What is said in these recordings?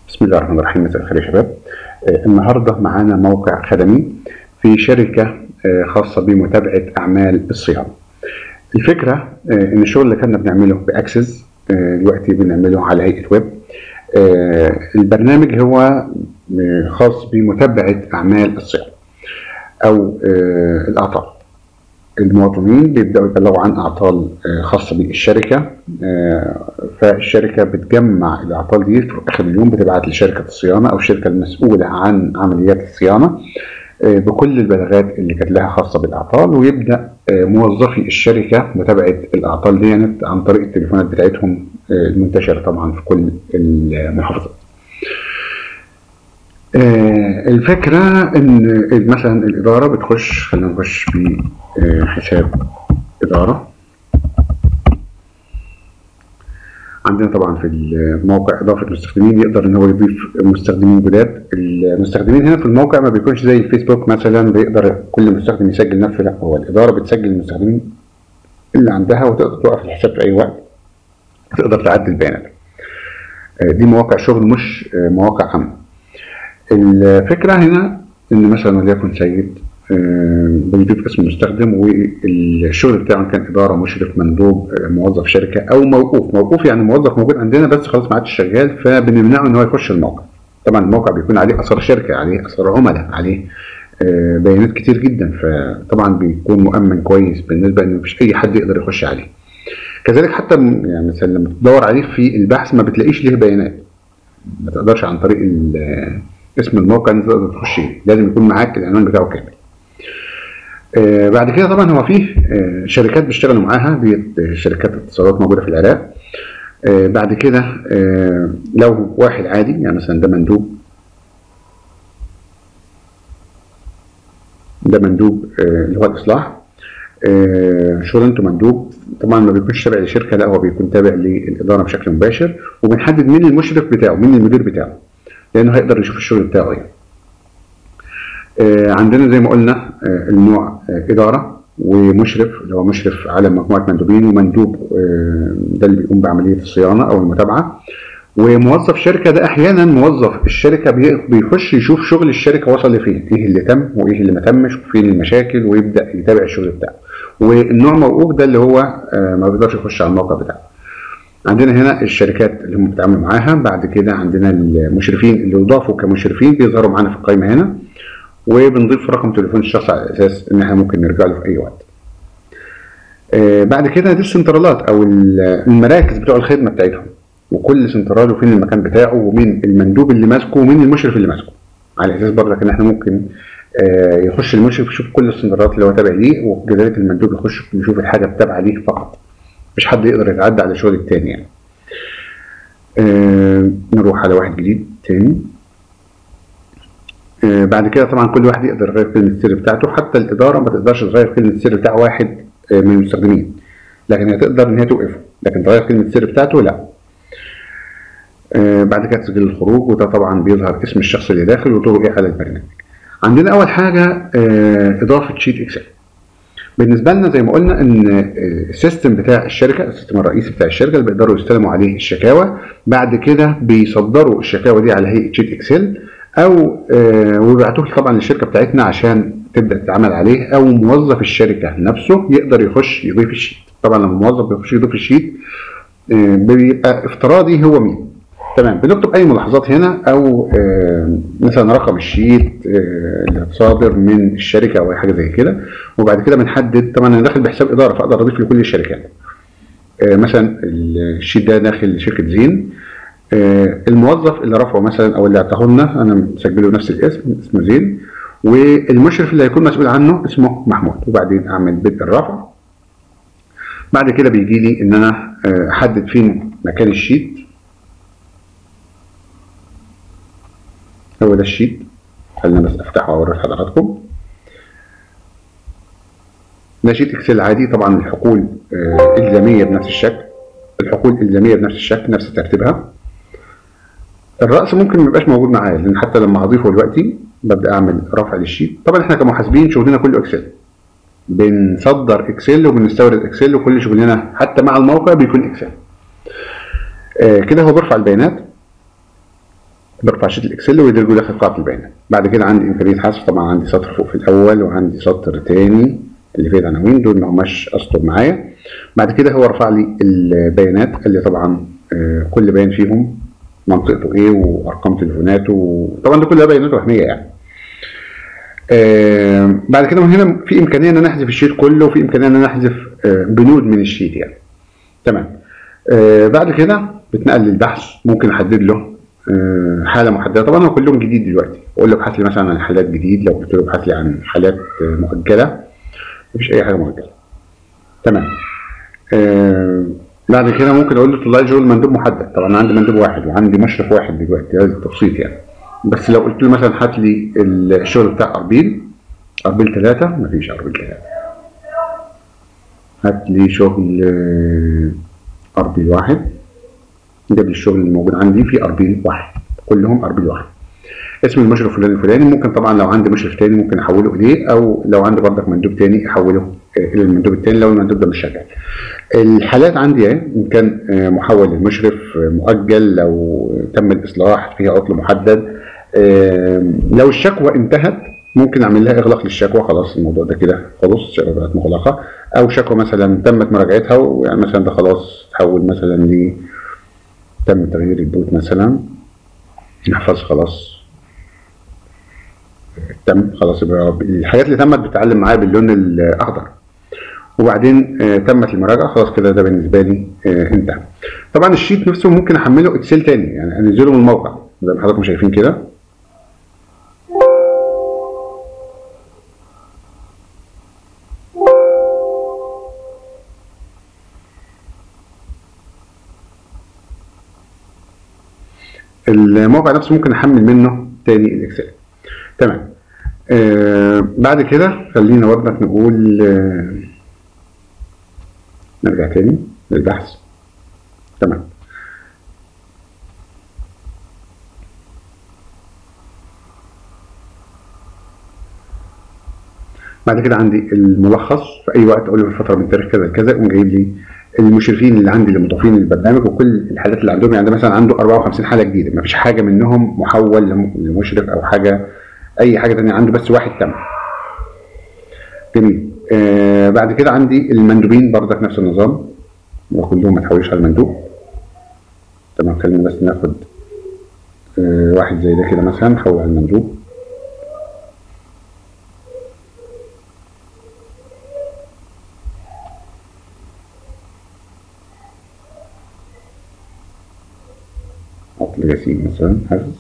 بسم الله الرحمن الرحيم مساء الخير يا شباب آه، النهارده معانا موقع خدمي في شركه آه، خاصه بمتابعه اعمال الصيانه. الفكره آه، ان الشغل اللي كنا بنعمله باكسس آه، دلوقتي بنعمله على هيئه ويب. آه، البرنامج هو آه، خاص بمتابعه اعمال الصيانه او آه، الاعطال. المواطنين بيبداوا يبلغوا عن اعطال آه، خاصه بالشركه آه، فالشركه بتجمع الاعطال دي في اخر اليوم بتبعت لشركه الصيانه او الشركه المسؤوله عن عمليات الصيانه آه، بكل البلاغات اللي كانت لها خاصه بالاعطال ويبدا آه، موظفي الشركه متابعه الاعطال دي عن طريق التليفونات بتاعتهم آه، المنتشره طبعا في كل المحافظات. آه، الفكرة إن مثلا الإدارة بتخش خلينا نخش بحساب إدارة عندنا طبعا في الموقع إضافة مستخدمين يقدر إن هو يضيف مستخدمين جداد المستخدمين هنا في الموقع ما بيكونش زي الفيسبوك مثلا بيقدر كل مستخدم يسجل نفسه لا هو الإدارة بتسجل المستخدمين اللي عندها وتقدر توقف الحساب في أي وقت تقدر تعدل بيانات آه، دي مواقع شغل مش آه، مواقع عامة الفكرة هنا إن مثلا وليكن سيد آه، بيضيف اسم المستخدم والشغل بتاعه كان إدارة مشرف مندوب آه، موظف شركة أو موقوف موقوف يعني موظف موجود عندنا بس خلاص ما عادش شغال فبنمنعه إن هو يخش الموقع طبعا الموقع بيكون عليه أثر شركة عليه أثر عملاء عليه آه، بيانات كتير جدا فطبعا بيكون مؤمن كويس بالنسبة إن مفيش أي حد يقدر يخش عليه كذلك حتى م- يعني مثلا لما تدور عليه في البحث ما بتلاقيش ليه بيانات ما تقدرش عن طريق ال- اسم الموقع انت تقدر تخش فيه لازم يكون معاك العنوان بتاعه كامل آه بعد كده طبعا هو فيه آه شركات بيشتغلوا معاها دي شركات اتصالات موجوده في العراق آه بعد كده آه لو واحد عادي يعني مثلا ده مندوب ده مندوب آه اللي هو الاصلاح آه شغلانته مندوب طبعا ما بيكونش تابع لشركه لا هو بيكون تابع للاداره بشكل مباشر وبنحدد مين المشرف بتاعه مين المدير بتاعه لانه هيقدر يشوف الشغل بتاعه يعني. آه، عندنا زي ما قلنا آه، النوع آه، اداره ومشرف اللي هو مشرف على مجموعه مندوبين ومندوب آه، ده اللي بيقوم بعمليه الصيانه او المتابعه وموظف شركه ده احيانا موظف الشركه بي- بيخش يشوف شغل الشركه وصل لفين ايه اللي تم وايه اللي ما تمش وفين المشاكل ويبدا يتابع الشغل بتاعه والنوع موقوف ده اللي هو آه، ما بيقدرش يخش على الموقع بتاعه عندنا هنا الشركات اللي هم بيتعاملوا معاها بعد كده عندنا المشرفين اللي يضافوا كمشرفين بيظهروا معانا في القائمه هنا وبنضيف رقم تليفون الشخص على اساس ان احنا ممكن نرجع له في اي وقت آه، بعد كده دي السنترالات او ال- المراكز بتوع الخدمه بتاعتهم وكل سنترال وفين المكان بتاعه ومين المندوب اللي ماسكه ومين المشرف اللي ماسكه على اساس برضك ان احنا ممكن آه، يخش المشرف يشوف كل السنترالات اللي هو تابع ليه وكذلك المندوب يخش يشوف الحاجه التابعه ليه فقط مفيش حد يقدر يتعدى على شغل التاني يعني آه، نروح على واحد جديد تاني آه، بعد كده طبعا كل واحد يقدر يغير كلمة السر بتاعته حتى الإدارة ما تقدرش تغير كلمة السر بتاع واحد آه، من المستخدمين لكن هي تقدر إن هي توقفه لكن تغير كلمة السر بتاعته لا آه، بعد كده تسجيل الخروج وده طبعا بيظهر اسم الشخص اللي داخل ودوره ايه على البرنامج عندنا أول حاجة آه، إضافة شيت إكسل بالنسبه لنا زي ما قلنا ان السيستم بتاع الشركه السيستم الرئيسي بتاع الشركه اللي بيقدروا يستلموا عليه الشكاوى بعد كده بيصدروا الشكاوى دي على هيئه شيت اكسل او آه، ويبعتوه طبعا للشركه بتاعتنا عشان تبدا تتعامل عليه او موظف الشركه نفسه يقدر يخش يضيف الشيت طبعا لما الموظف بيخش يضيف الشيت آه، بيبقى افتراضي هو مين تمام بنكتب اي ملاحظات هنا او آه، مثلا رقم الشيت آه، اللي صادر من الشركه او اي حاجه زي كده وبعد كده بنحدد طبعا انا داخل بحساب اداره فاقدر اضيف لكل الشركات آه، مثلا الشيت ده داخل شركه زين آه، الموظف اللي رفعه مثلا او اللي اعطاه لنا انا مسجله نفس الاسم اسمه زين والمشرف اللي هيكون مسؤول عنه اسمه محمود وبعدين اعمل بدء الرفع بعد كده بيجي لي ان انا آه، احدد فين مكان الشيت هو ده الشيت خلينا بس افتحه واوري لحضراتكم ده شيت اكسل عادي طبعا الحقول آه، الزاميه بنفس الشكل الحقول الزاميه بنفس الشكل نفس ترتيبها الرأس ممكن ما يبقاش موجود معايا لان حتى لما هضيفه دلوقتي ببدا اعمل رفع للشيت طبعا احنا كمحاسبين شغلنا كله اكسل بنصدر اكسل وبنستورد اكسل وكل شغلنا حتى مع الموقع بيكون اكسل آه كده هو بيرفع البيانات برفع شيت الاكسل ويدرجه داخل قاعده البيانات بعد كده عندي امكانيه حذف طبعا عندي سطر فوق في الاول وعندي سطر تاني اللي فيه العناوين دول ما هماش اسطر معايا بعد كده هو رفع لي البيانات قال لي طبعا آه، كل بيان فيهم منطقته ايه وارقام تليفوناته وطبعا دي كلها بيانات وهميه يعني آه، بعد كده من هنا في امكانيه ان انا احذف الشيت كله وفي امكانيه ان انا احذف آه، بنود من الشيت يعني تمام آه، بعد كده بتنقل للبحث ممكن احدد له آه، حاله محدده طبعا هو كلهم جديد دلوقتي اقول له ابحث لي مثلا عن حالات جديد لو قلت له ابحث لي عن حالات آه، مؤجله مفيش اي حاجه مؤجله تمام آه، بعد كده ممكن اقول له طلع لي شغل مندوب محدد طبعا انا عندي مندوب واحد وعندي مشرف واحد دلوقتي هذا التبسيط يعني بس لو قلت له مثلا هات لي الشغل بتاع اربيل اربيل ثلاثة مفيش اربيل ثلاثة هات لي شغل آه، اربيل واحد جاب لي الشغل اللي موجود عندي في اربيل واحد كلهم اربيل واحد اسم المشرف فلان الفلاني ممكن طبعا لو عندي مشرف تاني ممكن احوله اليه او لو عندي برضك مندوب تاني احوله آه، الى المندوب التاني لو المندوب ده مش شغال الحالات عندي اهي ان كان آه، محول للمشرف آه، مؤجل لو تم الاصلاح فيها عطل محدد آه، لو الشكوى انتهت ممكن اعمل لها اغلاق للشكوى خلاص الموضوع ده كده خلاص الشكوى بقت مغلقه او شكوى مثلا تمت مراجعتها ويعني مثلا ده خلاص تحول مثلا ل تم تغيير البوت مثلا نحفظ خلاص تم خلاص يبقى الحاجات اللي تمت بتعلم معايا باللون الاخضر وبعدين آه تمت المراجعه خلاص كده ده بالنسبه لي آه انتهى طبعا الشيت نفسه ممكن احمله اكسل تاني يعني انزله من الموقع زي ما حضراتكم شايفين كده الموقع نفسه ممكن احمل منه تاني الاكسل تمام آه بعد كده خلينا برضك نقول آه نرجع تاني للبحث تمام بعد كده عندي الملخص في اي وقت اقول له في الفتره من تاريخ كذا لكذا يقوم جايب لي المشرفين اللي عندي اللي مضافين للبرنامج وكل الحالات اللي عندهم يعني ده مثلا عنده 54 حاله جديده مفيش حاجه منهم محول لم- لمشرف او حاجه اي حاجه ثانيه عنده بس واحد تم جميل آه بعد كده عندي المندوبين برضك نفس النظام وكلهم ما تحولوش على المندوب تمام خلينا بس ناخد آه واحد زي ده كده مثلا نحول على المندوب عطل جسيم مثلا حفظ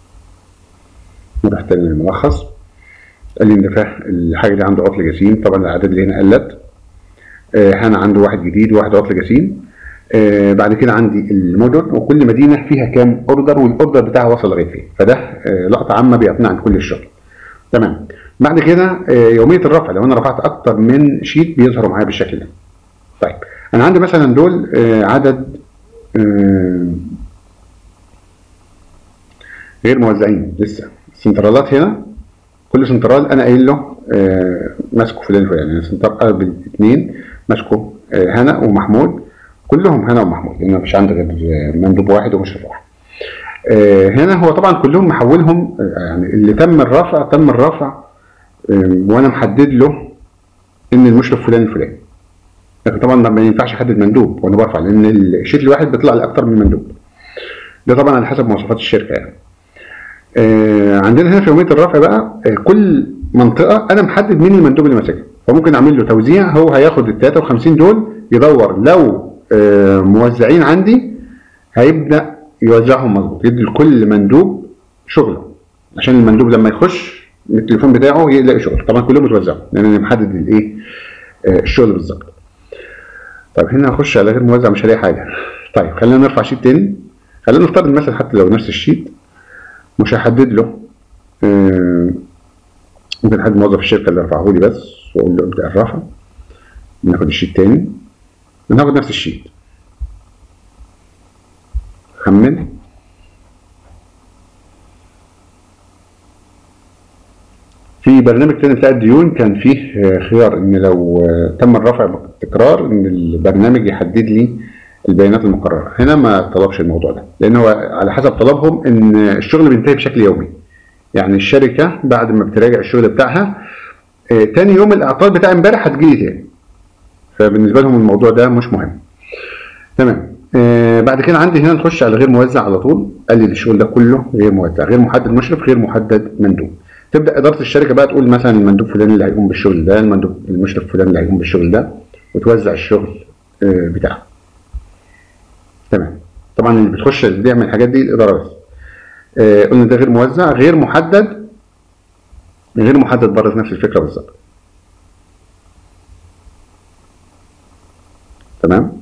نروح تاني للملخص قال لي ان فيه الحاجه دي عنده عطل جسيم طبعا الاعداد اللي هنا قلت آه هنا عنده واحد جديد وواحد عطل جسيم آه بعد كده عندي المدن وكل مدينه فيها كام اوردر والاوردر بتاعها وصل لغايه فين فده آه لقطه عامه بيقنع عن كل الشغل تمام بعد كده آه يوميه الرفع لو انا رفعت اكتر من شيت بيظهروا معايا بالشكل ده طيب انا عندي مثلا دول آه عدد آه غير موزعين لسه السنترالات هنا كل سنترال انا قايل له آه ماسكه فلان فلان يعني سنترال قلب الاثنين ماسكه آه هنا ومحمود كلهم هنا ومحمود لان مفيش عندي غير آه، مندوب واحد ومشرف واحد آه هنا هو طبعا كلهم محولهم آه يعني اللي تم الرفع تم الرفع آه وانا محدد له ان المشرف فلان الفلاني لكن طبعا ما ينفعش احدد مندوب وانا برفع لان الشيت الواحد بيطلع لي اكتر من مندوب ده طبعا على حسب مواصفات الشركه يعني آه عندنا هنا في يوميه الرفع بقى آه كل منطقه انا محدد مين المندوب اللي ماسكها فممكن اعمل له توزيع هو هياخد ال 53 دول يدور لو آه موزعين عندي هيبدا يوزعهم مظبوط يدي لكل مندوب شغله عشان المندوب لما يخش من التليفون بتاعه يلاقي شغل طبعا كلهم متوزعوا لان انا محدد الايه آه الشغل بالظبط طيب هنا هخش على غير موزع مش هلاقي حاجه طيب خلينا نرفع شيت تاني خلينا نفترض مثلا حتى لو نفس الشيت مش هحدد له آه، ممكن احدد موظف الشركه اللي رفعه لي بس واقول له ابدا الرفع ناخد الشيت تاني وناخد نفس الشيت حمل في برنامج تاني بتاع الديون كان فيه آه، خيار ان لو آه، تم الرفع بالتكرار ان البرنامج يحدد لي البيانات المقرره هنا ما طلبش الموضوع ده لان هو على حسب طلبهم ان الشغل بينتهي بشكل يومي يعني الشركه بعد ما بتراجع الشغل بتاعها آه، تاني يوم الاعطال بتاع امبارح هتجيلي تاني فبالنسبه لهم الموضوع ده مش مهم تمام آه بعد كده عندي هنا نخش على غير موزع على طول قال لي الشغل ده كله غير موزع غير محدد مشرف غير محدد مندوب تبدا اداره الشركه بقى تقول مثلا المندوب فلان اللي هيقوم بالشغل ده المندوب المشرف فلان اللي هيقوم بالشغل ده وتوزع الشغل آه بتاعه تمام طبعا اللي بتخش اللي بيعمل الحاجات دي الاداره بس آه قلنا ده غير موزع غير محدد غير محدد برضه نفس الفكره بالظبط تمام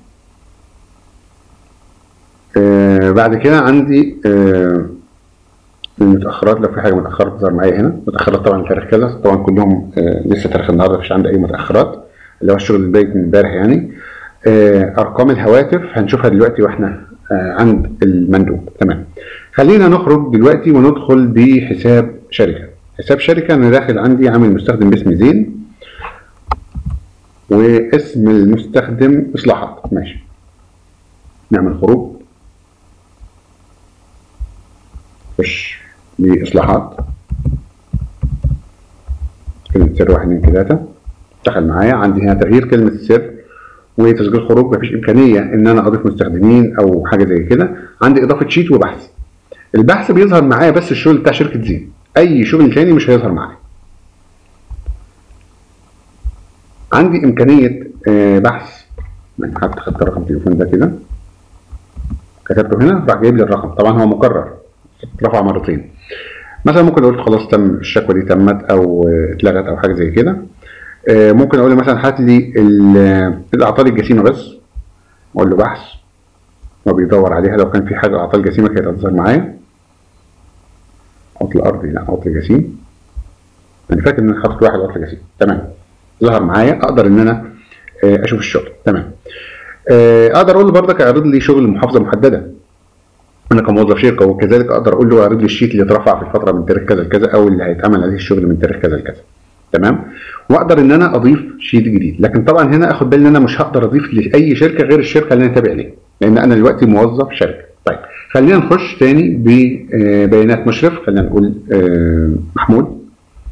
آه بعد كده عندي آه المتاخرات لو في حاجه متاخره تظهر معايا هنا متاخرات طبعا تاريخ كذا طبعا كلهم آه لسه تاريخ النهارده مفيش عندي اي متاخرات اللي هو الشغل الباقي من امبارح يعني آه ارقام الهواتف هنشوفها دلوقتي واحنا آه عند المندوب تمام خلينا نخرج دلوقتي وندخل بحساب شركه حساب شركه انا داخل عندي عامل مستخدم باسم زين واسم المستخدم اصلاحات ماشي نعمل خروج خش باصلاحات كلمة سر واحد اتنين تلاتة دخل معايا عندي هنا تغيير كلمة السر وتسجيل خروج مفيش إمكانية إن أنا أضيف مستخدمين أو حاجة زي كده عندي إضافة شيت وبحث البحث بيظهر معايا بس الشغل بتاع شركة زين أي شغل تاني مش هيظهر معايا عندي إمكانية بحث يعني حتى خدت رقم التليفون ده كده كتبته هنا راح جايب لي الرقم طبعا هو مكرر رفع مرتين مثلا ممكن اقول خلاص تم الشكوى دي تمت او اتلغت او حاجه زي كده ممكن اقول له مثلا هات لي الاعطال الجسيمه بس اقول له بحث وبيدور عليها لو كان في حاجه اعطال جسيمه كانت هتظهر معايا عطل ارضي لا عطل جسيم انا فاكر ان انا حاطط واحد عطل جسيم تمام ظهر معايا اقدر ان انا اشوف الشغل تمام اقدر اقول له برضك اعرض لي شغل محافظه محدده انا كموظف شركه وكذلك اقدر اقول له اعرض لي الشيت اللي اترفع في الفتره من تاريخ كذا لكذا او اللي هيتعمل عليه الشغل من تاريخ كذا لكذا تمام واقدر ان انا اضيف شيت جديد لكن طبعا هنا اخد بالي ان انا مش هقدر اضيف لاي شركه غير الشركه اللي انا تابع ليها لان انا دلوقتي موظف شركه طيب خلينا نخش تاني ببيانات مشرف خلينا نقول محمود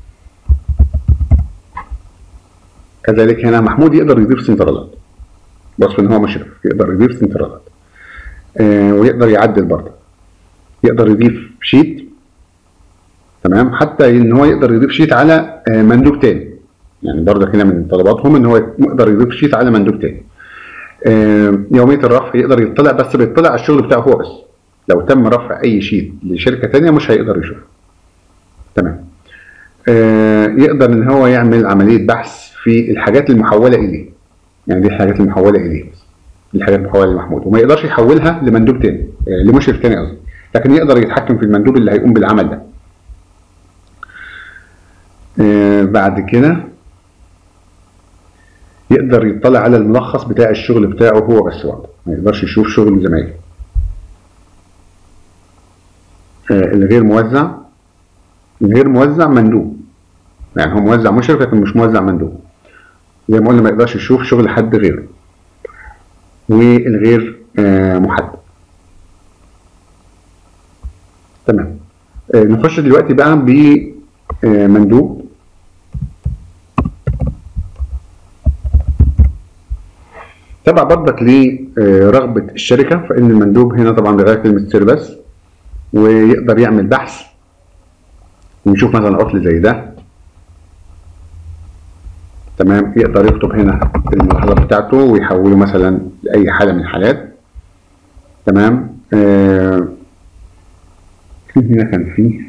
كذلك هنا محمود يقدر يضيف سنترالات وصف ان هو مشرف يقدر يضيف سنترالات آه ويقدر يعدل برضه يقدر يضيف شيت تمام حتى ان هو يقدر يضيف شيت على آه مندوب تاني يعني برضه كده من طلباتهم ان هو يقدر يضيف شيت على مندوب تاني آه يوميه الرفع يقدر يطلع بس بيطلع على الشغل بتاعه هو بس لو تم رفع اي شيت لشركه تانية مش هيقدر يشوفه تمام يقدر ان هو يعمل عمليه بحث في الحاجات المحوله اليه يعني دي الحاجات المحوله اليه دي الحاجات المحوله لمحمود وما يقدرش يحولها لمندوب تاني لمشرف تاني قصدي لكن يقدر يتحكم في المندوب اللي هيقوم بالعمل ده آه بعد كده يقدر يطلع على الملخص بتاع الشغل بتاعه هو بس وحده ما يقدرش يشوف شغل زمايله آه الغير موزع الغير موزع مندوب يعني هو موزع مشرف لكن مش موزع مندوب زي ما قلنا ما يقدرش يشوف شغل حد غيره والغير آه محدد تمام آه نخش دلوقتي بقى بمندوب تبع برضك لرغبة الشركة فإن المندوب هنا طبعا بيغير كلمة سر بس ويقدر يعمل بحث ونشوف مثلا عطل زي ده تمام يقدر يكتب هنا الملاحظات بتاعته ويحوله مثلا لأي حالة من الحالات تمام آه هنا كان فيه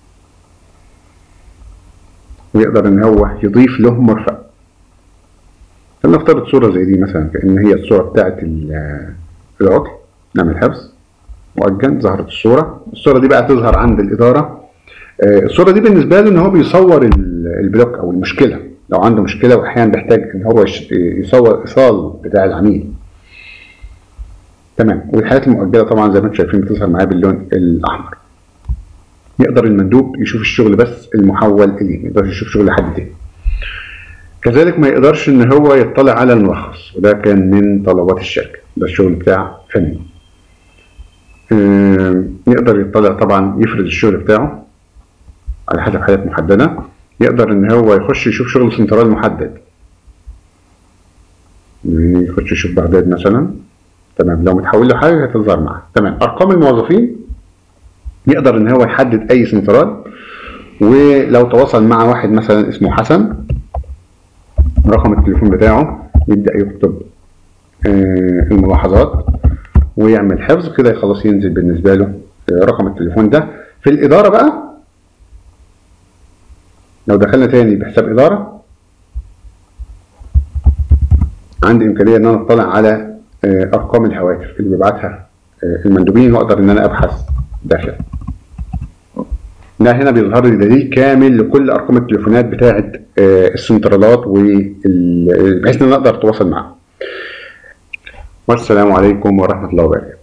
ويقدر ان هو يضيف له مرفق فلنفترض صورة زي دي مثلا كأن هي الصورة بتاعت العطل نعمل حفظ مؤجل ظهرت الصورة الصورة دي بقى تظهر عند الإدارة آه الصورة دي بالنسبة له ان هو بيصور البلوك او المشكلة لو عنده مشكلة واحيانا بيحتاج ان هو يصور ايصال بتاع العميل تمام والحالات المؤجلة طبعا زي ما انتم شايفين بتظهر معاه باللون الاحمر يقدر المندوب يشوف الشغل بس المحول اليه ما يقدرش يشوف شغل حد تاني كذلك ما يقدرش ان هو يطلع على الملخص وده كان من طلبات الشركه ده الشغل بتاع فني آه، يقدر يطلع طبعا يفرد الشغل بتاعه على حسب حاجات محددة يقدر ان هو يخش يشوف شغل سنترال محدد يعني يخش يشوف بغداد مثلا تمام لو متحول له حاجة هتظهر معاه تمام ارقام الموظفين يقدر ان هو يحدد اي سنترال ولو تواصل مع واحد مثلا اسمه حسن رقم التليفون بتاعه يبدأ يكتب آه، الملاحظات ويعمل حفظ كده خلاص ينزل بالنسبة له آه، رقم التليفون ده في الإدارة بقى لو دخلنا تاني بحساب إدارة عندي إمكانية إن أنا أطلع على آه، أرقام الهواتف اللي بيبعتها آه، المندوبين وأقدر إن أنا أبحث داخل ده هنا بيظهر لي دليل كامل لكل ارقام التليفونات بتاعه آه، السنترالات وال- بحيث ان انا اقدر اتواصل معاهم والسلام عليكم ورحمه الله وبركاته